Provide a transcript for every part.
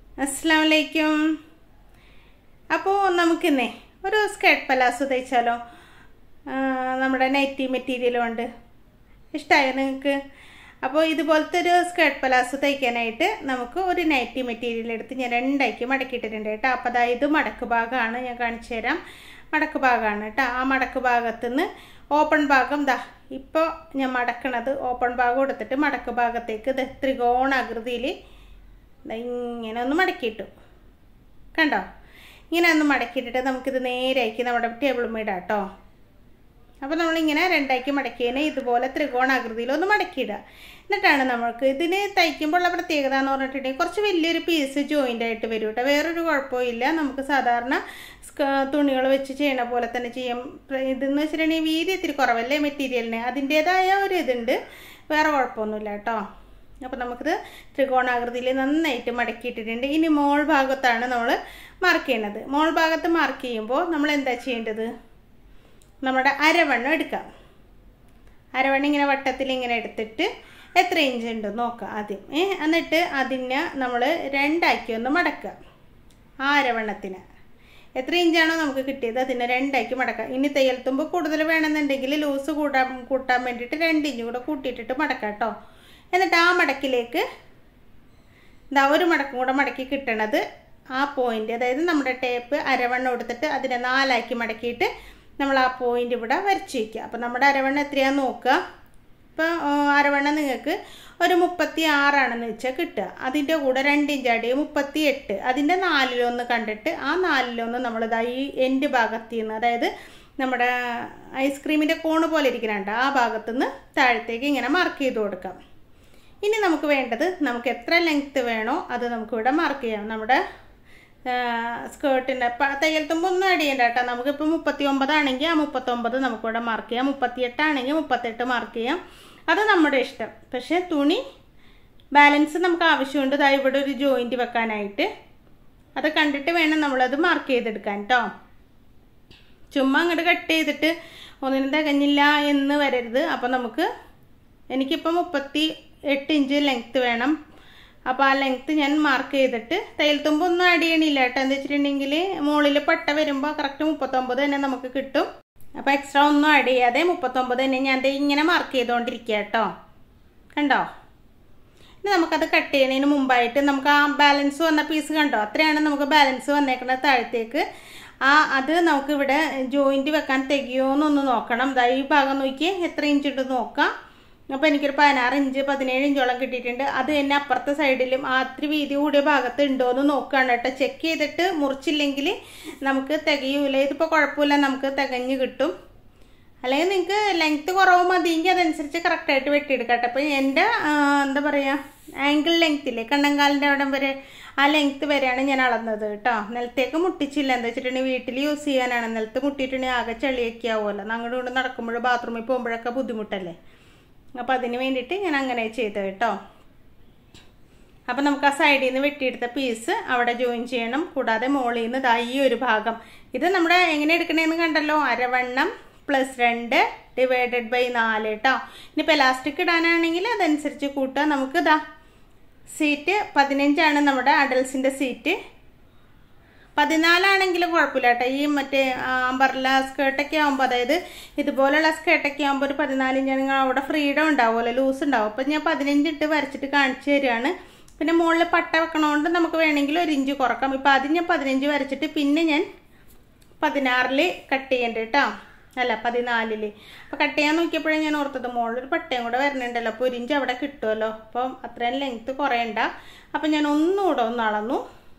അസ്സാം വലൈക്കും അപ്പോൾ നമുക്കിന്നേ ഒരു സ്കേർട്ട് പലാസോ തയ്ച്ചാലോ ആ, നമ്മുടെ നൈറ്റി മെറ്റീരിയലും ഉണ്ട് ഇഷ്ടമായോ നിങ്ങൾക്ക് അപ്പോൾ ഇതുപോലത്തെ ഒരു സ്കേർട്ട് പലാസോ തയ്ക്കാനായിട്ട് നമുക്ക് ഒരു നൈറ്റി മെറ്റീരിയൽ എടുത്ത് ഞാൻ രണ്ടാക്കി മടക്കിയിട്ടിട്ടുണ്ട് കേട്ടോ അപ്പോൾ അതായത് ഇത് മടക്ക് ഭാഗമാണ് ഞാൻ കാണിച്ചു തരാം മടക്ക് ഭാഗമാണ് കേട്ടോ ആ മടക്ക് ഭാഗത്തുനിന്ന് ഓപ്പൺ ഭാഗം ദാ ഇപ്പോൾ ഞാൻ മടക്കണത് ഓപ്പൺ ഭാഗം എടുത്തിട്ട് മടക്ക് ഭാഗത്തേക്ക് ഇത് ത്രികോണാകൃതിയിൽ ദാ ഇങ്ങനെ ഒന്ന് മടക്കിയിട്ടു കണ്ടോ ഇങ്ങനെ ഒന്ന് മടക്കിയിട്ടിട്ട് നമുക്കിത് നേരെയാക്കി നമ്മുടെ ടേബിൾ മേടാം കേട്ടോ അപ്പോൾ നമ്മളിങ്ങനെ രണ്ടാക്കി മടക്കിയതിനെ ഇതുപോലെ ത്രികോണാകൃതിയിൽ ഒന്ന് മടക്കിയിടുക എന്നിട്ടാണ് നമ്മൾക്ക് ഇതിന് തയ്ക്കുമ്പോഴുള്ള പ്രത്യേകത എന്ന് പറഞ്ഞിട്ടുണ്ടെങ്കിൽ കുറച്ച് വലിയൊരു പീസ് ജോയിൻ്റ് ആയിട്ട് വരും കേട്ടോ വേറൊരു കുഴപ്പമില്ല നമുക്ക് സാധാരണ തുണികൾ വെച്ച് ചെയ്യണ പോലെ തന്നെ ചെയ്യാം പ്ര- ഇതെന്ന് വെച്ചിട്ടുണ്ടെങ്കിൽ വീതി ഇത്തിരി കുറവല്ലേ മെറ്റീരിയലിന് അതിൻ്റേതായ ഒരു ഇതുണ്ട് വേറെ കുഴപ്പമൊന്നുമില്ല കേട്ടോ അപ്പോൾ നമുക്കിത് ത്രികോണാകൃതിയിൽ നന്നായിട്ട് മടക്കിയിട്ടിട്ടുണ്ട് ഇനി മോൾ ഭാഗത്താണ് നമ്മൾ മാർക്ക് ചെയ്യണത് മോൾ ഭാഗത്ത് മാർക്ക് ചെയ്യുമ്പോൾ നമ്മൾ എന്താ ചെയ്യേണ്ടത് നമ്മുടെ അരവണ്ണം എടുക്കാം അരവണ്ണം ഇങ്ങനെ വട്ടത്തിൽ ഇങ്ങനെ എടുത്തിട്ട് എത്ര ഇഞ്ച് ഉണ്ട് നോക്കാം ആദ്യം ഏ എന്നിട്ട് അതിനെ നമ്മൾ രണ്ടാക്കി ഒന്ന് മടക്കുക ആ അരവണ്ണത്തിന് എത്ര ഇഞ്ചാണോ നമുക്ക് കിട്ടിയത് അതിനെ രണ്ടാക്കി മടക്കാം ഇനി തയ്യൽ തുമ്പ് കൂടുതൽ വേണമെന്നുണ്ടെങ്കിൽ ലൂസ് കൂട്ടാൻ കൂട്ടാൻ വേണ്ടിയിട്ട് രണ്ട് ഇഞ്ച് കൂടെ കൂട്ടിയിട്ടിട്ട് മടക്കാം കേട്ടോ എന്നിട്ട് ആ മടക്കിലേക്ക് ഇതാ ഒരു മടക്കും കൂടെ മടക്കി കിട്ടണത് ആ പോയിന്റ് അതായത് നമ്മുടെ ടേപ്പ് അരവണ്ണം എടുത്തിട്ട് അതിനെ നാലാക്കി മടക്കിയിട്ട് നമ്മൾ ആ പോയിന്റ് ഇവിടെ വരച്ച് വയ്ക്കുക അപ്പം നമ്മുടെ അരവണ്ണം എത്രയാന്ന് നോക്കുക ഇപ്പം അരവണ്ണം നിങ്ങൾക്ക് ഒരു മുപ്പത്തി ആറാണെന്ന് വെച്ചാൽ കിട്ടുക അതിൻ്റെ കൂടെ രണ്ട് ഇഞ്ചാടി മുപ്പത്തി എട്ട് അതിൻ്റെ നാലിലൊന്ന് കണ്ടിട്ട് ആ നാലിലൊന്ന് നമ്മളിതാ ഈ എൻഡ് ഭാഗത്ത് നിന്ന് അതായത് നമ്മുടെ ഐസ്ക്രീമിൻ്റെ കോണ് പോലെ ഇരിക്കുന്നുണ്ട് ആ ഭാഗത്തുനിന്ന് താഴത്തേക്ക് ഇങ്ങനെ മാർക്ക് ചെയ്ത് കൊടുക്കാം ഇനി നമുക്ക് വേണ്ടത് നമുക്ക് എത്ര ലെങ്ത്ത് വേണോ അത് നമുക്കിവിടെ മാർക്ക് ചെയ്യാം നമ്മുടെ സ്കേർട്ടിൻ്റെ തയ്യൽ തുമ്പ് ഒന്നും ആഡ് ചെയ്യണ്ട കേട്ടോ നമുക്കിപ്പോൾ മുപ്പത്തി ഒമ്പതാണെങ്കിൽ ആ മുപ്പത്തൊമ്പത് നമുക്കിവിടെ മാർക്ക് ചെയ്യാം മുപ്പത്തിയെട്ടാണെങ്കിൽ മുപ്പത്തെട്ട് മാർക്ക് ചെയ്യാം അത് നമ്മുടെ ഇഷ്ടം പക്ഷേ തുണി ബാലൻസ് നമുക്ക് ആവശ്യമുണ്ട് ദാ ഇവിടെ ഒരു ജോയിൻറ്റ് വെക്കാനായിട്ട് അത് കണ്ടിട്ട് വേണം നമ്മളത് മാർക്ക് ചെയ്തെടുക്കാൻ കേട്ടോ ചുമ്മാ അങ്ങോട്ട് കട്ട് ചെയ്തിട്ട് ഒന്നിനും തികഞ്ഞില്ല എന്ന് വരരുത് അപ്പോൾ നമുക്ക് എനിക്കിപ്പോൾ മുപ്പത്തി എട്ട് ഇഞ്ച് ലെങ്ത്ത് വേണം അപ്പോൾ ആ ലെങ്ത്ത് ഞാൻ മാർക്ക് ചെയ്തിട്ട് തയ്യൽ തുമ്പ് ഒന്നും ആഡ് ചെയ്യണില്ല കേട്ടോ എന്താ വെച്ചിട്ടുണ്ടെങ്കിൽ മുകളിൽ പട്ട വരുമ്പോൾ കറക്റ്റ് മുപ്പത്തൊമ്പത് തന്നെ നമുക്ക് കിട്ടും അപ്പോൾ എക്സ്ട്രാ ഒന്നും ആഡ് ചെയ്യാതെ മുപ്പത്തൊമ്പത് തന്നെ ഞാൻ ദേ ഇങ്ങനെ മാർക്ക് ചെയ്തുകൊണ്ടിരിക്കുക കേട്ടോ കണ്ടോ ഇനി നമുക്കത് കട്ട് ചെയ്യുന്നതിന് മുമ്പായിട്ട് നമുക്ക് ആ ബാലൻസ് വന്ന പീസ് കണ്ടോ അത്രയാണ് നമുക്ക് ബാലൻസ് വന്നേക്കുന്നത് താഴത്തേക്ക് ആ അത് നമുക്ക് ഇവിടെ ജോയിൻറ്റ് വെക്കാൻ തികയോന്നൊന്ന് നോക്കണം ദാ ഈ ഭാഗം നോക്കി എത്ര ഇഞ്ച് ഉണ്ട് നോക്കാം അപ്പോൾ എനിക്കൊരു പതിനാറ് ഇഞ്ച് പതിനേഴ് ഇഞ്ചോളം കിട്ടിയിട്ടുണ്ട് അത് തന്നെ അപ്പുറത്തെ സൈഡിലും ആ അത്ര വീതി കൂടിയ ഭാഗത്ത് ഉണ്ടോ എന്ന് നോക്കുകയാണ് കേട്ടോ ചെക്ക് ചെയ്തിട്ട് മുറിച്ചില്ലെങ്കിൽ നമുക്ക് തികയൂല ഇതിപ്പോൾ കുഴപ്പമില്ല നമുക്ക് തികഞ്ഞ് കിട്ടും അല്ലെങ്കിൽ നിങ്ങൾക്ക് ലെങ്ത്ത് കുറവ് മതിയെങ്കിൽ അതനുസരിച്ച് കറക്റ്റായിട്ട് വെട്ടിയെടുക്കാം കേട്ടോ അപ്പോൾ എൻ്റെ ആ, എന്താ പറയുക ആംഗിൾ ലെങ്ത്തില്ലേ കണ്ണങ്കാലിൻ്റെ അവിടം വരെ ആ ലെങ്ത്ത് വരെയാണ് ഞാൻ അളന്നത് കേട്ടോ നിലത്തേക്ക് മുട്ടിച്ചില്ല എന്താ വെച്ചിട്ടുണ്ടെങ്കിൽ വീട്ടിൽ യൂസ് ചെയ്യാനാണ് നിലത്ത് മുട്ടിയിട്ടുണ്ടെങ്കിൽ ആകെ ചളിയൊക്കെ ആവുമല്ലോ അങ്ങോട്ടും ഇങ്ങോട്ടും നടക്കുമ്പോൾ ബാത്റൂമിൽ പോകുമ്പോഴൊക്കെ ബുദ്ധിമുട്ടല്ലേ അപ്പോൾ അതിന് വേണ്ടിയിട്ട് ഞാൻ അങ്ങനെ ചെയ്തത് കേട്ടോ അപ്പം നമുക്ക് ആ സൈഡിൽ നിന്ന് വെട്ടിയെടുത്ത പീസ് അവിടെ ജോയിൻ ചെയ്യണം കൂടാതെ മുകളിൽ നിന്ന് ദാ ഈ ഒരു ഭാഗം ഇത് നമ്മുടെ എങ്ങനെ എടുക്കണേന്ന് കണ്ടല്ലോ അരവണ്ണം പ്ലസ് രണ്ട് ഡിവൈഡഡ് ബൈ നാല് കേട്ടോ ഇനിയിപ്പോൾ എലാസ്റ്റിക് ഇടാനാണെങ്കിൽ അതനുസരിച്ച് കൂട്ടുക നമുക്ക് ഇതാ സീറ്റ് പതിനഞ്ചാണ് നമ്മുടെ അഡൽസിൻ്റെ സീറ്റ് പതിനാലാണെങ്കിലും കുഴപ്പമില്ല കേട്ടോ ഈ മറ്റേ അമ്പർല സ്കേർട്ടൊക്കെ ആകുമ്പോൾ അതായത് ഇതുപോലുള്ള സ്കേർട്ടൊക്കെ ആകുമ്പോൾ ഒരു പതിനാലിഞ്ച് നിങ്ങൾ അവിടെ ഫ്രീഡം ഉണ്ടാവുമല്ലോ ലൂസ് ഉണ്ടാവും അപ്പം ഞാൻ പതിനഞ്ച് ഇട്ട് വരച്ചിട്ട് കാണിച്ചു തരികയാണ് പിന്നെ മുകളിൽ പട്ട വെക്കണോണ്ട് നമുക്ക് വേണമെങ്കിൽ ഒരു ഇഞ്ച് കുറക്കാം ഇപ്പം ആദ്യം ഞാൻ പതിനഞ്ച് വരച്ചിട്ട് പിന്നെ ഞാൻ പതിനാറിൽ കട്ട് ചെയ്യണ്ട കേട്ടോ അല്ല പതിനാലില് അപ്പോൾ കട്ട് ചെയ്യാൻ നോക്കിയപ്പോഴേ ഞാൻ ഓർത്തത് മുകളിലൊരു പട്ടയും കൂടെ വരണുണ്ടല്ലോ അപ്പോൾ ഒരു ഇഞ്ച് അവിടെ കിട്ടുമല്ലോ അപ്പം അത്രയും ലെങ്ത്ത് കുറയണ്ട അപ്പം ഞാൻ ഒന്നുകൂടെ ഒന്ന് അളന്നു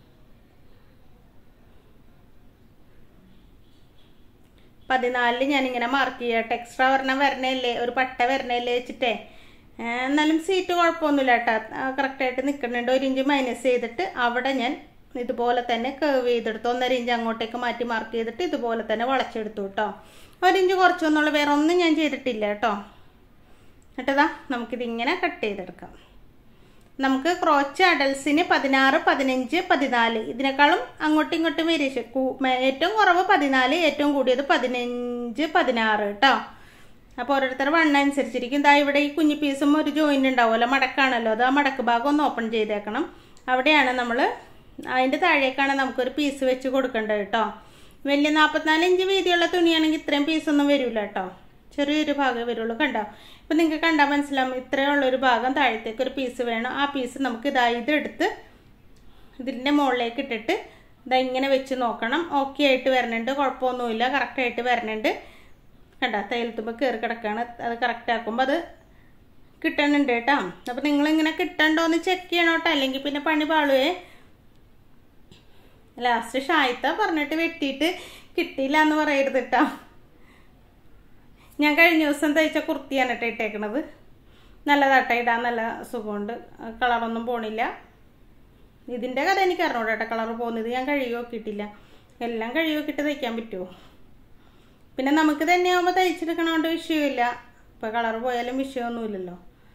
പതിനാലില് ഞാനിങ്ങനെ മാർക്ക് ചെയ്യട്ടെ എക്സ്ട്രാ ഒരെണ്ണം വരണല്ലേ ഒരു പട്ട വരണല്ലേ വെച്ചിട്ടേ ഏ, എന്നാലും സീറ്റ് കുഴപ്പമൊന്നുമില്ല കേട്ടോ കറക്റ്റായിട്ട് നിൽക്കുന്നുണ്ട് ഒരു ഇഞ്ച് മൈനസ് ചെയ്തിട്ട് അവിടെ ഞാൻ ഇതുപോലെ തന്നെ കേവ് ചെയ്തെടുത്തു ഒന്നര ഇഞ്ച് അങ്ങോട്ടേക്ക് മാറ്റി മാർക്ക് ചെയ്തിട്ട് ഇതുപോലെ തന്നെ വളച്ചെടുത്തു കേട്ടോ ഒരു ഇഞ്ച് കുറച്ചൊന്നുള്ള വേറെ ഒന്നും ഞാൻ ചെയ്തിട്ടില്ല കേട്ടോ എന്നിട്ടതാ നമുക്കിതിങ്ങനെ കട്ട് ചെയ്തെടുക്കാം നമുക്ക് ക്രോച്ച് അഡൽസിന് പതിനാറ് പതിനഞ്ച് പതിനാല് ഇതിനേക്കാളും അങ്ങോട്ടും ഇങ്ങോട്ടും വേരിയേഷൻ ഏറ്റവും കുറവ് പതിനാല് ഏറ്റവും കൂടിയത് പതിനഞ്ച് പതിനാറ് കേട്ടോ അപ്പോൾ ഓരോരുത്തരുടെ വണ്ണം അനുസരിച്ചിരിക്കും ദാ ഇവിടെ ഈ കുഞ്ഞു പീസും ഒരു ജോയിൻ്റ് ഉണ്ടാവുമല്ലോ മടക്കാണല്ലോ അത് ആ മടക്ക് ഭാഗം ഒന്ന് ഓപ്പൺ ചെയ്തേക്കണം അവിടെയാണ് നമ്മൾ അതിൻ്റെ താഴേക്കാണ് നമുക്കൊരു പീസ് വെച്ച് കൊടുക്കേണ്ടത് കേട്ടോ വലിയ നാൽപ്പത്തിനാല് ഇഞ്ച് വീതിയുള്ള തുണിയാണെങ്കിൽ ഇത്രയും പീസൊന്നും വരില്ല കേട്ടോ ചെറിയൊരു ഭാഗമേ വരുള്ളൂ കണ്ടോ ഇപ്പം നിങ്ങൾക്ക് കണ്ടാൽ മനസ്സിലാവും ഇത്രയുള്ളൊരു ഭാഗം താഴത്തേക്ക് ഒരു പീസ് വേണം ആ പീസ് നമുക്ക് ഇതാ ഇതെടുത്ത് ഇതിൻ്റെ മുകളിലേക്ക് ഇട്ടിട്ട് ഇതാ ഇങ്ങനെ വെച്ച് നോക്കണം ഓക്കെ ആയിട്ട് വരണുണ്ട് കുഴപ്പമൊന്നുമില്ല കറക്റ്റായിട്ട് വരണുണ്ട് കണ്ട തയ്യൽത്തുമ്പോൾ കയറി കിടക്കുകയാണ് അത് കറക്റ്റ് ആക്കുമ്പോൾ അത് കിട്ടണുണ്ട് കേട്ടോ അപ്പോൾ നിങ്ങളിങ്ങനെ കിട്ടണ്ടോന്ന് ചെക്ക് ചെയ്യണം കേട്ടോ അല്ലെങ്കിൽ പിന്നെ പണി പാളുവേ ലാസ്റ്റ് ഷായിത്ത പറഞ്ഞിട്ട് വെട്ടിയിട്ട് കിട്ടിയില്ല എന്ന് പറയരുത് കേട്ടോ ഞാൻ കഴിഞ്ഞ ദിവസം തയ്ച്ച കുർത്തിയാണ് കേട്ടോ ഇട്ടേക്കണത് നല്ലതാട്ടോ ഇടാൻ നല്ല സുഖമുണ്ട് കളറൊന്നും പോണില്ല ഇതിൻ്റെ കഥ എനിക്ക് അറിഞ്ഞൂടാ കേട്ടോ കളർ പോകുന്നത് ഞാൻ കഴുകി നോക്കിയിട്ടില്ല എല്ലാം കഴുകി നോക്കിയിട്ട് തയ്ക്കാൻ പറ്റുമോ പിന്നെ നമുക്ക് തന്നെയാകുമ്പോൾ തയ്ച്ചെടുക്കണോണ്ട് വിഷയമില്ല ഇപ്പോൾ കളർ പോയാലും വിഷയമൊന്നുമില്ലല്ലോ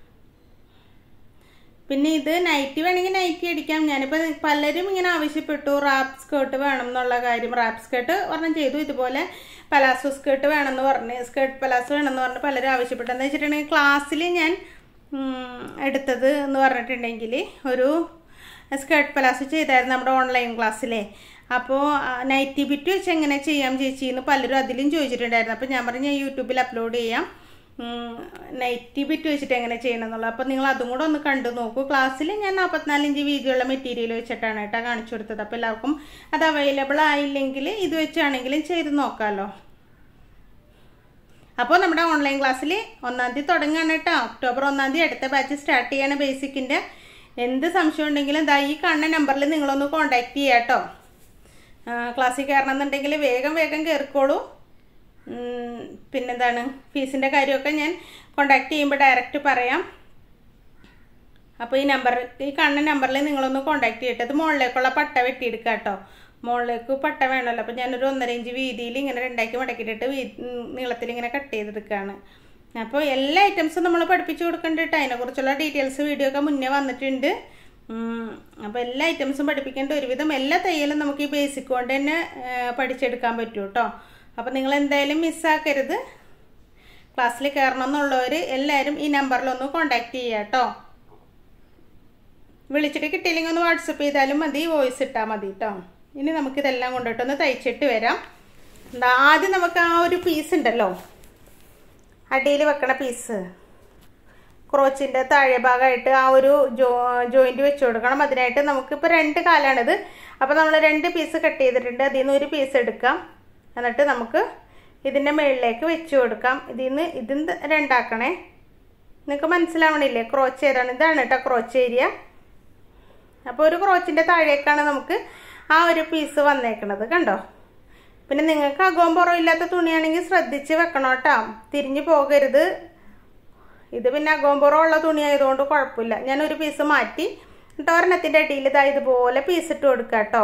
പിന്നെ ഇത് നൈറ്റി വേണമെങ്കിൽ നൈറ്റി അടിക്കാം ഞാനിപ്പോൾ പലരും ഇങ്ങനെ ആവശ്യപ്പെട്ടു റാപ്പ് സ്കേർട്ട് വേണം എന്നുള്ള കാര്യം റാപ്പ് സ്കേർട്ട് പറഞ്ഞ് ചെയ്തു ഇതുപോലെ പലാസോ സ്കേർട്ട് വേണമെന്ന് പറഞ്ഞ് സ്കേർട്ട് പലാസോ വേണമെന്ന് പറഞ്ഞ് പലരും ആവശ്യപ്പെട്ടു എന്താ വെച്ചിട്ടുണ്ടെങ്കിൽ ക്ലാസ്സിൽ ഞാൻ എടുത്തത് എന്ന് പറഞ്ഞിട്ടുണ്ടെങ്കിൽ ഒരു സ്കേർട്ട് പലാസോ ചെയ്തായിരുന്നു നമ്മുടെ ഓൺലൈൻ ക്ലാസ്സിലെ അപ്പോൾ നൈറ്റി ബിറ്റ് വെച്ച് എങ്ങനെ ചെയ്യാം ചേച്ചി എന്ന് പലരും അതിലും ചോദിച്ചിട്ടുണ്ടായിരുന്നു അപ്പോൾ ഞാൻ പറഞ്ഞു ഞാൻ യൂട്യൂബിൽ അപ്ലോഡ് ചെയ്യാം നൈറ്റി ബിറ്റ് വെച്ചിട്ട് എങ്ങനെ ചെയ്യണം എന്നുള്ളത് അപ്പോൾ നിങ്ങൾ അതും കൂടെ ഒന്ന് കണ്ടു നോക്കൂ ക്ലാസ്സിൽ ഞാൻ നാൽപ്പത്തിനാല് ഇഞ്ച് വീതിയുള്ള മെറ്റീരിയൽ വെച്ചിട്ടാണ് കേട്ടോ കാണിച്ചു കൊടുത്തത് അപ്പോൾ എല്ലാവർക്കും അത് അവൈലബിൾ ആയില്ലെങ്കിൽ ഇത് വെച്ചാണെങ്കിലും ചെയ്ത് നോക്കാമല്ലോ അപ്പോൾ നമ്മുടെ ഓൺലൈൻ ക്ലാസ്സിൽ ഒന്നാം തീയതി തുടങ്ങുകയാണ് കേട്ടോ ഒക്ടോബർ ഒന്നാം തീയതി അടുത്ത ബാച്ച് സ്റ്റാർട്ട് ചെയ്യാണ് ബേസിക്കിൻ്റെ എന്ത് സംശയം ഉണ്ടെങ്കിലും ദാ ഈ കാണുന്ന നമ്പറിൽ നിങ്ങളൊന്ന് കോൺടാക്ട് ചെയ്യാം കേട്ടോ ക്ലാസ്സിൽ കയറണം എന്നുണ്ടെങ്കിൽ വേഗം വേഗം കയറിക്കോളൂ പിന്നെന്താണ് ഫീസിൻ്റെ കാര്യമൊക്കെ ഞാൻ കോണ്ടാക്ട് ചെയ്യുമ്പോൾ ഡയറക്റ്റ് പറയാം അപ്പോൾ ഈ നമ്പർ ഈ കാണുന്ന നമ്പറിൽ നിങ്ങളൊന്ന് കോണ്ടാക്ട് ചെയ്യട്ടെ അത് മുകളിലേക്കുള്ള പട്ട വെട്ടിയെടുക്കുക കേട്ടോ മുകളിലേക്ക് പട്ട വേണമല്ലോ അപ്പോൾ ഞാനൊരു ഒന്നര ഇഞ്ച് വീതിയിൽ ഇങ്ങനെ രണ്ടാക്കി മടക്കിയിട്ടിട്ട് വീ നീളത്തിൽ ഇങ്ങനെ കട്ട് ചെയ്തെടുക്കുകയാണ് അപ്പോൾ എല്ലാ ഐറ്റംസും നമ്മൾ പഠിപ്പിച്ചു കൊടുക്കേണ്ടിട്ട് അതിനെക്കുറിച്ചുള്ള ഡീറ്റെയിൽസ് വീഡിയോ ഒക്കെ മുന്നേ വന്നിട്ടുണ്ട് അപ്പോൾ എല്ലാ ഐറ്റംസും പഠിപ്പിക്കേണ്ട ഒരുവിധം എല്ലാ തയ്യലും നമുക്ക് ഈ ബേസിക് കൊണ്ട് തന്നെ പഠിച്ചെടുക്കാൻ പറ്റും കേട്ടോ അപ്പോൾ നിങ്ങൾ എന്തായാലും മിസ്സാക്കരുത് ക്ലാസ്സിൽ കയറണം എന്നുള്ളവർ എല്ലാവരും ഈ നമ്പറിലൊന്ന് കോണ്ടാക്ട് ചെയ്യുക കേട്ടോ വിളിച്ചിട്ട് കിട്ടിയില്ലെങ്കിൽ ഒന്ന് വാട്സപ്പ് ചെയ്താലും മതി വോയിസ് ഇട്ടാൽ മതി കേട്ടോ ഇനി നമുക്കിതെല്ലാം കൊണ്ടിട്ടൊന്ന് തയ്ച്ചിട്ട് വരാം എന്താ ആദ്യം നമുക്ക് ആ ഒരു പീസ് ഉണ്ടല്ലോ അടിയിൽ വെക്കണ പീസ് ക്രോച്ചിൻ്റെ താഴെ ഭാഗമായിട്ട് ആ ഒരു ജോ ജോയിൻറ്റ് വെച്ച് കൊടുക്കണം അതിനായിട്ട് നമുക്കിപ്പോൾ രണ്ട് കാലാണിത് അപ്പോൾ നമ്മൾ രണ്ട് പീസ് കട്ട് ചെയ്തിട്ടുണ്ട് അതിൽ നിന്ന് ഒരു പീസ് എടുക്കാം എന്നിട്ട് നമുക്ക് ഇതിൻ്റെ മുകളിലേക്ക് വെച്ച് കൊടുക്കാം ഇതിൽ നിന്ന് ഇതിൽ രണ്ടാക്കണേ നിങ്ങൾക്ക് മനസ്സിലാവണില്ലേ ക്രോച്ച് ഏതാണ് ഇതാണ് കേട്ടോ ക്രോച്ച് ഏരിയ അപ്പോൾ ഒരു ക്രോച്ചിൻ്റെ താഴേക്കാണ് നമുക്ക് ആ ഒരു പീസ് വന്നേക്കണത് കണ്ടോ പിന്നെ നിങ്ങൾക്ക് അകവും പുറവും ഇല്ലാത്ത തുണിയാണെങ്കിൽ ശ്രദ്ധിച്ച് വെക്കണം കേട്ടോ തിരിഞ്ഞു പോകരുത് ഇത് പിന്നെ അകവും പുറവും ഉള്ള തുണി ആയതുകൊണ്ട് കുഴപ്പമില്ല ഞാൻ ഒരു പീസ് മാറ്റി എന്നിട്ട് ഒരെണ്ണത്തിൻ്റെ അടിയിൽ ഇതാ ഇതുപോലെ പീസ് ഇട്ട് കൊടുക്കാം കേട്ടോ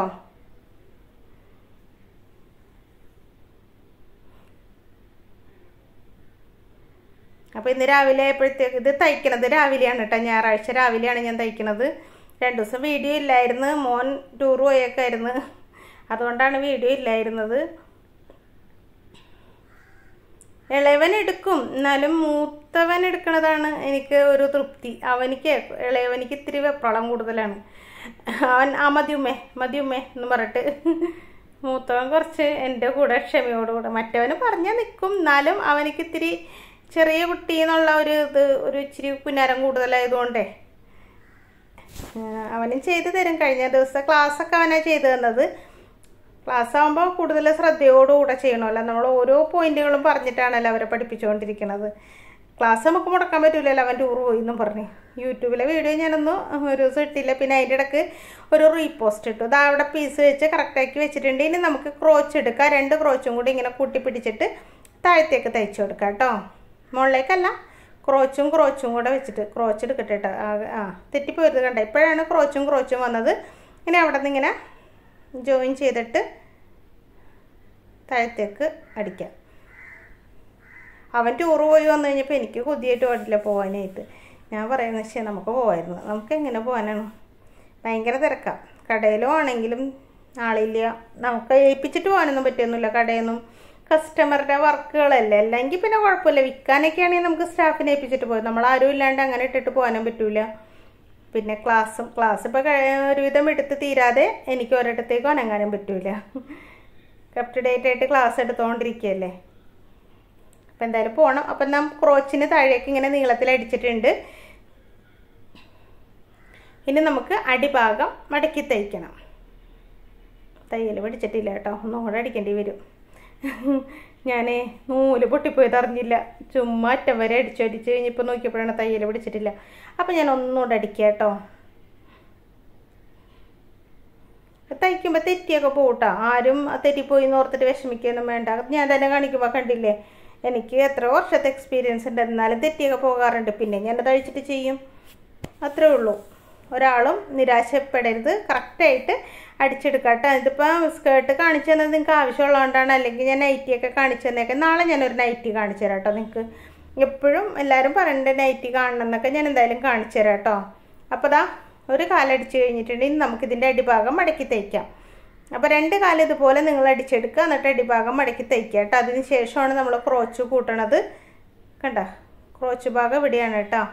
അപ്പോൾ ഇന്ന് രാവിലെ ആയപ്പോഴത്തേക്ക് ഇത് തയ്ക്കണത് രാവിലെയാണ് കേട്ടോ ഞായറാഴ്ച രാവിലെയാണ് ഞാൻ തയ്ക്കണത് രണ്ട് ദിവസം വീഡിയോ ഇല്ലായിരുന്നു മോൻ ടൂർ പോയേക്കായിരുന്നു അതുകൊണ്ടാണ് വീഡിയോ ഇല്ലായിരുന്നത് ഇളയവൻ എടുക്കും എന്നാലും മൂത്തവൻ എടുക്കണതാണ് എനിക്ക് ഒരു തൃപ്തി അവനിക്ക് ഇളയവനിക്ക് ഇത്തിരി വെപ്രളം കൂടുതലാണ് അവൻ ആ മതിയുമ്മേ മതിയുമ്മേ എന്ന് പറഞ്ഞിട്ട് മൂത്തവൻ കുറച്ച് എൻ്റെ കൂടെ ക്ഷമയോടുകൂടെ മറ്റവന് പറഞ്ഞാൽ നിൽക്കും എന്നാലും അവനിക്ക് ഇത്തിരി ചെറിയ കുട്ടി എന്നുള്ള ഒരു ഇത് ഒരു ഇച്ചിരി പുന്നാരം കൂടുതലായതുകൊണ്ടേ അവനും ചെയ്തു തരും കഴിഞ്ഞ ദിവസം ക്ലാസ്സൊക്കെ അവനാണ് ചെയ്തു തന്നത് ക്ലാസ് ആകുമ്പോൾ കൂടുതൽ ശ്രദ്ധയോടുകൂടെ ചെയ്യണമല്ലോ നമ്മൾ ഓരോ പോയിന്റുകളും പറഞ്ഞിട്ടാണല്ലോ അവരെ പഠിപ്പിച്ചുകൊണ്ടിരിക്കുന്നത് ക്ലാസ് നമുക്ക് മുടക്കാൻ പറ്റില്ലല്ലോ അവൻ ടൂർ പോയി എന്നും പറഞ്ഞു യൂട്യൂബിലെ വീഡിയോ ഞാനൊന്നും ഒരു ദിവസം ഇട്ടില്ല പിന്നെ അതിൻ്റെ ഇടക്ക് ഒരു റീപോസ്റ്റ് ഇട്ടു ഇതാ അവിടെ പീസ് വെച്ച് കറക്റ്റാക്കി വെച്ചിട്ടുണ്ട് ഇനി നമുക്ക് ക്രോച്ച് എടുക്കാം രണ്ട് ക്രോച്ചും കൂടി ഇങ്ങനെ കൂട്ടി പിടിച്ചിട്ട് താഴത്തേക്ക് തയ്ച്ചു കൊടുക്കാം കേട്ടോ മുകളിലേക്കല്ല ക്രോച്ചും ക്രോച്ചും കൂടെ വെച്ചിട്ട് ക്രോച്ച് എടുക്കട്ടെ കേട്ടോ ആ തെറ്റിപ്പോയത് കണ്ട ഇപ്പോഴാണ് ക്രോച്ചും ക്രോച്ചും വന്നത് ഇനി അവിടെ നിന്ന് ഇങ്ങനെ ജോയിൻ ചെയ്തിട്ട് താഴത്തേക്ക് അടിക്കാം അവൻ ടൂർ പോയി വന്നു കഴിഞ്ഞപ്പോൾ എനിക്ക് കൊതിയായിട്ട് പാടില്ല പോകാനായിട്ട് ഞാൻ പറയുന്നത് ശരി നമുക്ക് പോകായിരുന്നു നമുക്ക് എങ്ങനെ പോകാനാണ് ഭയങ്കര തിരക്കാം കടയിലും ആണെങ്കിലും ആളില്ല നമുക്ക് ഏൽപ്പിച്ചിട്ട് പോകാനൊന്നും പറ്റുന്നില്ല കടയിൽ നിന്നും കസ്റ്റമറുടെ വർക്കുകളല്ലേ അല്ലെങ്കിൽ പിന്നെ കുഴപ്പമില്ല വിൽക്കാനൊക്കെ ആണെങ്കിൽ നമുക്ക് സ്റ്റാഫിനെ ഏൽപ്പിച്ചിട്ട് പോയി നമ്മൾ ആരും ഇല്ലാണ്ട് അങ്ങനെ ഇട്ടിട്ട് പോകാനും പറ്റൂല പിന്നെ ക്ലാസ്സും ക്ലാസ് ഇപ്പോൾ ഒരുവിധം എടുത്ത് തീരാതെ എനിക്ക് ഒരിടത്തേക്കും അനങ്ങാനും പറ്റൂല അപ് ടു ഡേറ്റ് ആയിട്ട് ക്ലാസ് എടുത്തുകൊണ്ടിരിക്കുകയല്ലേ അപ്പം എന്തായാലും പോകണം അപ്പം നാം ക്രോച്ചിന് താഴേക്ക് ഇങ്ങനെ നീളത്തിൽ അടിച്ചിട്ടുണ്ട് ഇനി നമുക്ക് അടിഭാഗം മടക്കി തയ്ക്കണം തയ്യൽ പിടിച്ചിട്ടില്ല കേട്ടോ ഒന്നും കൂടെ അടിക്കേണ്ടി വരും ഞാൻ നൂല് പൊട്ടിപ്പോയത് അറിഞ്ഞില്ല ചുമ്മാ അറ്റം വരെ അടിച്ചു അടിച്ച് കഴിഞ്ഞപ്പോൾ നോക്കിയപ്പോഴാണ് തയ്യൽ പിടിച്ചിട്ടില്ല അപ്പം ഞാൻ ഒന്നുകൂടെ അടിക്കുക കേട്ടോ തയ്ക്കുമ്പോൾ തെറ്റിയൊക്കെ പോട്ടാ ആരും തെറ്റിപ്പോയി എന്ന് ഓർത്തിട്ട് വിഷമിക്കുകയൊന്നും വേണ്ട ഞാൻ തന്നെ കാണിക്കുമ്പോൾ കണ്ടില്ലേ എനിക്ക് എത്ര വർഷത്തെ എക്സ്പീരിയൻസ് ഉണ്ട് എന്നാലും തെറ്റിയൊക്കെ പോകാറുണ്ട് പിന്നെ ഞാനത് അഴിച്ചിട്ട് ചെയ്യും അത്രേ ഉള്ളൂ ഒരാളും നിരാശപ്പെടരുത് കറക്റ്റായിട്ട് അടിച്ചെടുക്കാം കേട്ടോ ഇതിപ്പോൾ സ്കേർട്ട് കാണിച്ചു തന്നത് നിങ്ങൾക്ക് ആവശ്യമുള്ളതുകൊണ്ടാണ് അല്ലെങ്കിൽ ഞാൻ നൈറ്റിയൊക്കെ കാണിച്ചു തന്നേക്കെ നാളെ ഞാനൊരു നൈറ്റി കാണിച്ചു തരാം കേട്ടോ നിങ്ങൾക്ക് എപ്പോഴും എല്ലാവരും പറയണ്ട നൈറ്റി കാണണം എന്നൊക്കെ ഞാൻ എന്തായാലും കാണിച്ചു തരാം കേട്ടോ അപ്പോൾ ദാ ഒരു കാലടിച്ച് കഴിഞ്ഞിട്ടുണ്ടെങ്കിൽ നമുക്കിതിൻ്റെ അടിഭാഗം മടക്കി തയ്ക്കാം അപ്പോൾ രണ്ട് കാലം ഇതുപോലെ നിങ്ങൾ അടിച്ചെടുക്കുക എന്നിട്ട് അടിഭാഗം മടക്കി തയ്ക്കുക കേട്ടോ അതിന് ശേഷമാണ് നമ്മൾ ക്രോച്ച് കൂട്ടണത് കണ്ട ക്രോച്ച് ഭാഗം ഇവിടെയാണ് കേട്ടോ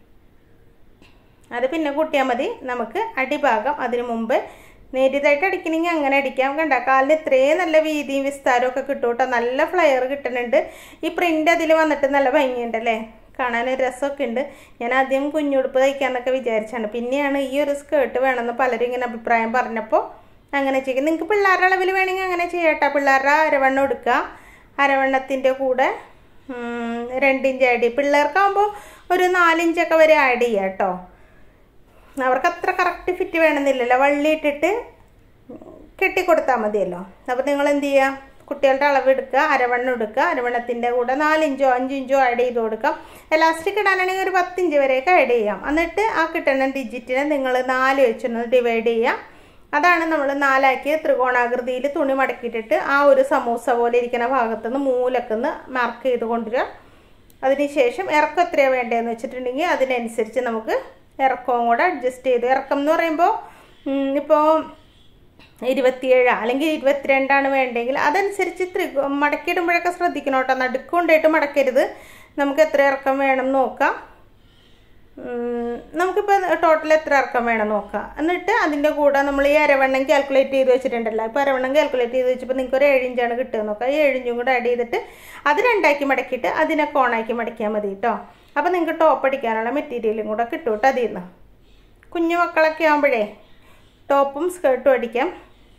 അത് പിന്നെ കൂട്ടിയാൽ മതി നമുക്ക് അടിഭാഗം അതിന് മുമ്പ് നേരിയതായിട്ട് അടിക്കണമെങ്കിൽ അങ്ങനെ അടിക്കാം കണ്ട കാലിന് ഇത്രയും നല്ല വീതിയും വിസ്താരവും ഒക്കെ കിട്ടും കേട്ടോ നല്ല ഫ്ലയർ കിട്ടുന്നുണ്ട് ഈ പ്രിൻ്റ് അതിൽ വന്നിട്ട് നല്ല ഭംഗിയുണ്ടല്ലേ കാണാൻ ഒരു രസമൊക്കെ ഉണ്ട് ഞാൻ ആദ്യം കുഞ്ഞുടുപ്പ് തയ്ക്കാന്നൊക്കെ വിചാരിച്ചാണ് പിന്നെയാണ് ഈ ഒരു സ്കേർട്ട് വേണമെന്ന് പലരും ഇങ്ങനെ അഭിപ്രായം പറഞ്ഞപ്പോൾ അങ്ങനെ ചെയ്യും നിങ്ങൾക്ക് പിള്ളേരുടെ അളവിൽ വേണമെങ്കിൽ അങ്ങനെ ചെയ്യട്ടോ പിള്ളേരുടെ അരവണ്ണം എടുക്കുക അരവണ്ണത്തിൻ്റെ കൂടെ രണ്ടിഞ്ച് ആഡ് ചെയ്യും പിള്ളേർക്കാകുമ്പോൾ ഒരു നാലിഞ്ചൊക്കെ വരെ ആഡ് ചെയ്യുക കേട്ടോ അവർക്ക് അത്ര കറക്റ്റ് ഫിറ്റ് വേണമെന്നില്ലല്ലോ വള്ളി ഇട്ടിട്ട് കെട്ടിക്കൊടുത്താൽ മതിയല്ലോ അപ്പോൾ നിങ്ങൾ എന്ത് ചെയ്യുക കുട്ടികളുടെ അളവ് എടുക്കുക അരവണ്ണം എടുക്കുക അരവണ്ണത്തിൻ്റെ കൂടെ നാലിഞ്ചോ അഞ്ചിഞ്ചോ ആഡ് ചെയ്ത് കൊടുക്കാം എലാസ്റ്റിക് ഇടാനാണെങ്കിൽ ഒരു പത്തിഞ്ച് വരെയൊക്കെ ആഡ് ചെയ്യാം എന്നിട്ട് ആ കിട്ടുന്ന ഡിജിറ്റിനെ നിങ്ങൾ നാല് വെച്ചൊന്ന് ഡിവൈഡ് ചെയ്യാം അതാണ് നമ്മൾ നാലാക്കി ത്രികോണാകൃതിയിൽ തുണി മടക്കിയിട്ടിട്ട് ആ ഒരു സമൂസ പോലെ ഇരിക്കുന്ന ഭാഗത്തുനിന്ന് മൂലക്കുന്ന് മാർക്ക് ചെയ്ത് കൊണ്ടുവരിക അതിനുശേഷം ഇറക്കം എത്രയാണ് വേണ്ടതെന്ന് വെച്ചിട്ടുണ്ടെങ്കിൽ അതിനനുസരിച്ച് നമുക്ക് ഇറക്കവും കൂടെ അഡ്ജസ്റ്റ് ചെയ്ത് ഇറക്കം എന്ന് പറയുമ്പോൾ ഇപ്പോൾ ഇരുപത്തിയേഴ് അല്ലെങ്കിൽ ഇരുപത്തിരണ്ടാണ് വേണ്ടെങ്കിൽ അതനുസരിച്ച് ത്രികോ മടക്കിയിടുമ്പോഴൊക്കെ ശ്രദ്ധിക്കണം കേട്ടോ നടുക്കൊണ്ടായിട്ട് മടക്കരുത് നമുക്ക് എത്ര ഇറക്കം വേണം നോക്കാം നമുക്കിപ്പോൾ ടോട്ടൽ എത്ര ഇറക്കം വേണം നോക്കാം എന്നിട്ട് അതിൻ്റെ കൂടെ നമ്മൾ ഈ അരവണ്ണം കാൽക്കുലേറ്റ് ചെയ്ത് വെച്ചിട്ടുണ്ടല്ലോ ഇപ്പോൾ അരവണ്ണം കാൽക്കുലേറ്റ് ചെയ്ത് വെച്ചപ്പോൾ നിങ്ങൾക്ക് ഒരു ഏഴിഞ്ചാണ് കിട്ടുക നോക്കാം ഈ ഏഴിഞ്ചും കൂടെ ആഡ് ചെയ്തിട്ട് അത് രണ്ടാക്കി മടക്കിയിട്ട് അതിനെ കോണാക്കി മടക്കിയാൽ മതി കേട്ടോ അപ്പോൾ നിങ്ങൾക്ക് ടോപ്പ് അടിക്കാനുള്ള മെറ്റീരിയലും കൂടെ കിട്ടും കേട്ടോ അതിൽ നിന്ന് കുഞ്ഞു മക്കളൊക്കെ ആകുമ്പോഴേ ടോപ്പും സ്കേർട്ടും അടിക്കാം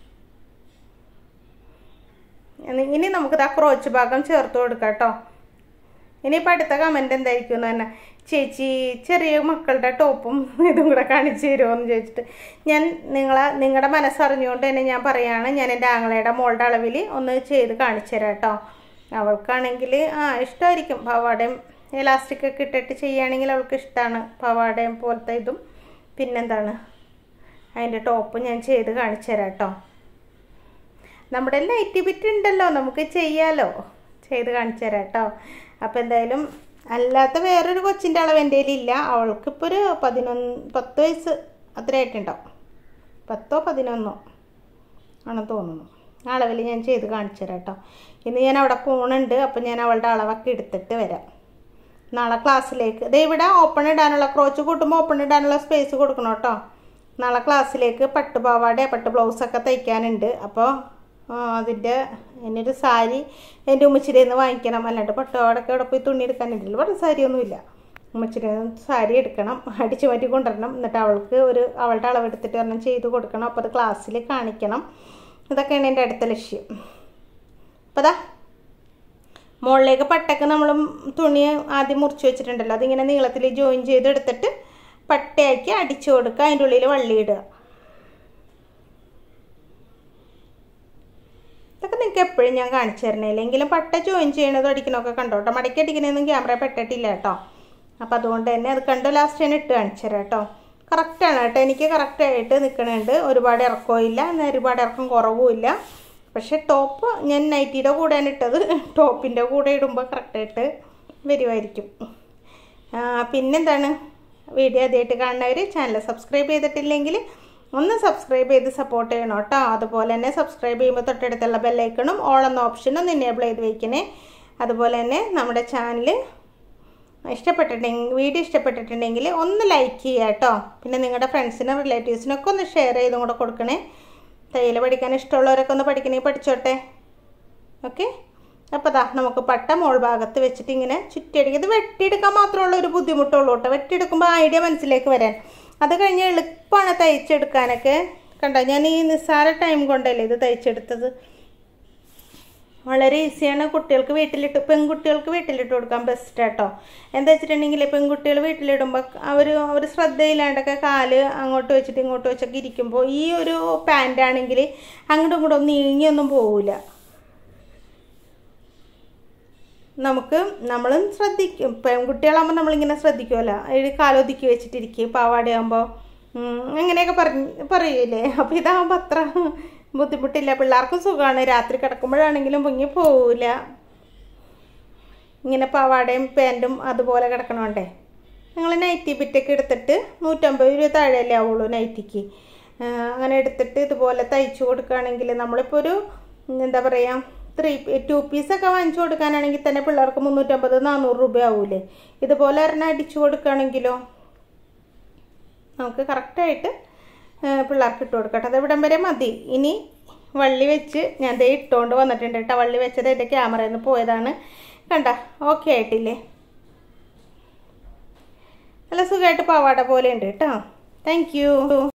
ഇനി നമുക്ക് ആ ക്രോച്ച് ഭാഗം ചേർത്ത് കൊടുക്കാം കേട്ടോ ഇനിയിപ്പോൾ അടുത്ത കമൻറ്റ് എന്തായിരിക്കും എന്ന് തന്നെ ചേച്ചി ചെറിയ മക്കളുടെ ടോപ്പും ഇതും കൂടെ കാണിച്ചു തരുമോ എന്ന് ചോദിച്ചിട്ട് ഞാൻ നിങ്ങളെ നിങ്ങളുടെ മനസ്സറിഞ്ഞുകൊണ്ട് തന്നെ ഞാൻ പറയുകയാണ് ഞാൻ എൻ്റെ ആങ്ങളയുടെ മോളുടെ അളവിൽ ഒന്ന് ചെയ്ത് കാണിച്ചു തരാം കേട്ടോ അവൾക്കാണെങ്കിൽ ആ ഇഷ്ടമായിരിക്കും പാവാടയും എലാസ്റ്റിക് ഒക്കെ ഇട്ടിട്ട് ചെയ്യുകയാണെങ്കിൽ അവൾക്ക് ഇഷ്ടമാണ് പാവാടയും പോലത്തെ ഇതും പിന്നെന്താണ് അതിൻ്റെ ടോപ്പ് ഞാൻ ചെയ്ത് കാണിച്ചു തരാം കേട്ടോ നമ്മുടെ നൈറ്റി ബിറ്റ് ഉണ്ടല്ലോ നമുക്ക് ചെയ്യാലോ ചെയ്ത് കാണിച്ചു തരാം കേട്ടോ അപ്പോൾ എന്തായാലും അല്ലാത്ത വേറൊരു കൊച്ചിൻ്റെ അളവ് എൻ്റെ കയ്യിലില്ല അവൾക്കിപ്പോൾ ഒരു പതിനൊന്ന് പത്ത് വയസ്സ് അത്രയായിട്ടുണ്ടാവും പത്തോ പതിനൊന്നോ ആണെന്ന് തോന്നുന്നു ആ അളവിൽ ഞാൻ ചെയ്ത് കാണിച്ചു തരാം കേട്ടോ ഇന്ന് ഞാൻ അവിടെ പോണുണ്ട് അപ്പോൾ ഞാൻ അവളുടെ അളവൊക്കെ എടുത്തിട്ട് വരാം നാളെ ക്ലാസ്സിലേക്ക് ദേ ഇവിടെ ഓപ്പൺ ഇടാനുള്ള ക്രോച്ച് കൂട്ടുമ്പോൾ ഓപ്പൺ ഇടാനുള്ള സ്പേസ് കൊടുക്കണം കേട്ടോ നാളെ ക്ലാസ്സിലേക്ക് പട്ട് പാവാട പട്ട് ബ്ലൗസൊക്കെ തയ്ക്കാനുണ്ട് അപ്പോൾ അതിൻ്റെ എന്നൊരു സാരി എൻ്റെ ഉമ്മച്ചിരിയിൽ നിന്ന് വാങ്ങിക്കണം അല്ലാണ്ട് പട്ടുപാടൊക്കെ അവിടെ പോയി തുണി എടുക്കാനുണ്ടല്ലോ പറഞ്ഞ സാരിയൊന്നുമില്ല ഉമ്മച്ചിരി സാരി എടുക്കണം അടിച്ചു മാറ്റി കൊണ്ടുവരണം എന്നിട്ട് അവൾക്ക് ഒരു അവളുടെ അളവെടുത്തിട്ട് ഒരെണ്ണം ചെയ്ത് കൊടുക്കണം അപ്പോൾ അത് ക്ലാസ്സിൽ കാണിക്കണം ഇതൊക്കെയാണ് എൻ്റെ അടുത്ത ലക്ഷ്യം അപ്പോൾ അതാ മുകളിലേക്ക് പട്ടക്ക് നമ്മൾ തുണി ആദ്യം മുറിച്ച് വെച്ചിട്ടുണ്ടല്ലോ അതിങ്ങനെ നീളത്തിൽ ജോയിൻ ചെയ്തെടുത്തിട്ട് പട്ടയാക്കി അടിച്ചു കൊടുക്കുക അതിൻ്റെ ഉള്ളിൽ വള്ളി ഇടുക ഇതൊക്കെ നിങ്ങൾക്ക് എപ്പോഴും ഞാൻ കാണിച്ചു തരണേ ഇല്ലെങ്കിലും പട്ട ജോയിൻ ചെയ്യണതും അടിക്കണമൊക്കെ കണ്ടോട്ടോ മടക്കി അടിക്കണതൊന്നും ക്യാമറ പെട്ടിട്ടില്ല കേട്ടോ അപ്പം അതുകൊണ്ട് തന്നെ അത് കണ്ടു ലാസ്റ്റ് ഞാൻ ഇട്ട് കാണിച്ചു തരാം കേട്ടോ കറക്റ്റാണ് കേട്ടോ എനിക്ക് കറക്റ്റായിട്ട് നിൽക്കണുണ്ട് ഒരുപാട് ഇറക്കവും ഇല്ല എന്നാൽ ഒരുപാട് ഇറക്കം കുറവും ഇല്ല പക്ഷേ ടോപ്പ് ഞാൻ നൈറ്റിയുടെ കൂടെയാണ് ഇട്ടത് ടോപ്പിൻ്റെ കൂടെ ഇടുമ്പോൾ കറക്റ്റായിട്ട് വരുമായിരിക്കും പിന്നെന്താണ് വീഡിയോ ആദ്യമായിട്ട് കാണുന്നവർ ചാനൽ സബ്സ്ക്രൈബ് ചെയ്തിട്ടില്ലെങ്കിൽ ഒന്ന് സബ്സ്ക്രൈബ് ചെയ്ത് സപ്പോർട്ട് ചെയ്യണം കേട്ടോ അതുപോലെ തന്നെ സബ്സ്ക്രൈബ് ചെയ്യുമ്പോൾ തൊട്ടടുത്തുള്ള ബെല്ലൈക്കണും ഓൾ എന്ന ഓപ്ഷനും ഒന്ന് എനേബിൾ ചെയ്ത് വയ്ക്കണേ അതുപോലെ തന്നെ നമ്മുടെ ചാനൽ ഇഷ്ടപ്പെട്ടിട്ടുണ്ടെങ്കിൽ വീഡിയോ ഇഷ്ടപ്പെട്ടിട്ടുണ്ടെങ്കിൽ ഒന്ന് ലൈക്ക് ചെയ്യുക കേട്ടോ പിന്നെ നിങ്ങളുടെ ഫ്രണ്ട്സിനും റിലേറ്റീവ്സിനൊക്കെ ഒന്ന് ഷെയർ ചെയ്തും കൂടെ കൊടുക്കണേ തയ്യൽ പഠിക്കാൻ ഇഷ്ടമുള്ളവരൊക്കെ ഒന്ന് പഠിക്കണമെങ്കിൽ പഠിച്ചോട്ടെ ഓക്കെ അപ്പോൾ ദാ നമുക്ക് പട്ട മോൾ ഭാഗത്ത് വെച്ചിട്ട് ഇങ്ങനെ ചുറ്റിയടിക്കുക ഇത് വെട്ടിയെടുക്കാൻ മാത്രമുള്ള ഒരു ബുദ്ധിമുട്ടുള്ളൂ കേട്ടോ വെട്ടിയെടുക്കുമ്പോൾ ഐഡിയ മനസ്സിലേക്ക് വരാൻ അത് കഴിഞ്ഞ് എളുപ്പമാണ് തയ്ച്ചെടുക്കാനൊക്കെ കണ്ടോ ഞാൻ ഈ നിസ്സാര ടൈം കൊണ്ടല്ലേ ഇത് തയ്ച്ചെടുത്തത് വളരെ ഈസിയാണ് കുട്ടികൾക്ക് വീട്ടിലിട്ട് പെൺകുട്ടികൾക്ക് വീട്ടിലിട്ട് കൊടുക്കാൻ ബെസ്റ്റ് കേട്ടോ എന്താ വെച്ചിട്ടുണ്ടെങ്കിൽ പെൺകുട്ടികൾ വീട്ടിലിടുമ്പോൾ അവർ അവർ ശ്രദ്ധയില്ലാണ്ടൊക്കെ കാല് അങ്ങോട്ട് വെച്ചിട്ട് ഇങ്ങോട്ട് വെച്ചൊക്കെ ഇരിക്കുമ്പോൾ ഈ ഒരു പാൻ്റ് ആണെങ്കിൽ അങ്ങോട്ടും ഇങ്ങോട്ടും നീങ്ങിയൊന്നും പോവില്ല നമുക്ക് നമ്മളും ശ്രദ്ധിക്കും പെൺകുട്ടികളാകുമ്പോൾ നമ്മളിങ്ങനെ ശ്രദ്ധിക്കുമല്ലോ അതിൽ കാലൊതുക്കി വെച്ചിട്ടിരിക്കും പാവാടയാകുമ്പോൾ അങ്ങനെയൊക്കെ പറഞ്ഞ് പറയൂലേ അപ്പോൾ ഇതാകുമ്പോൾ അത്ര ബുദ്ധിമുട്ടില്ല പിള്ളേർക്കും സുഖമാണ് രാത്രി കിടക്കുമ്പോഴാണെങ്കിലും പൊങ്ങി പോവില്ല ഇങ്ങനെ പാവാടയും പാൻറ്റും അതുപോലെ കിടക്കണോണ്ടേ നിങ്ങൾ നൈറ്റി ബിറ്റൊക്കെ എടുത്തിട്ട് നൂറ്റമ്പത് രൂപ താഴെയല്ലേ ആവുള്ളൂ നൈറ്റിക്ക് അങ്ങനെ എടുത്തിട്ട് ഇതുപോലെ തയ്ച്ചു കൊടുക്കുകയാണെങ്കിൽ നമ്മളിപ്പോൾ ഒരു എന്താ പറയുക ത്രീ ടു പീസൊക്കെ വാങ്ങിച്ചു കൊടുക്കാനാണെങ്കിൽ തന്നെ പിള്ളേർക്ക് മുന്നൂറ്റമ്പത് നാനൂറ് രൂപ ആവൂലേ ഇതുപോലെ ഒരെണ്ണം അടിച്ചു കൊടുക്കുകയാണെങ്കിലോ നമുക്ക് കറക്റ്റായിട്ട് പിള്ളേർക്ക് ഇട്ട് കൊടുക്കട്ടെ അത് ഇവിടം വരെ മതി ഇനി വള്ളി വെച്ച് ഞാൻ ദേ ഇട്ടുകൊണ്ട് വന്നിട്ടുണ്ട് കേട്ടോ വള്ളി വെച്ചത് എൻ്റെ ക്യാമറയിൽ നിന്ന് പോയതാണ് കണ്ട ഓക്കെ ആയിട്ടില്ലേ നല്ല സുഖമായിട്ട് പാവാട പോലെ ഉണ്ട് കേട്ടോ താങ്ക്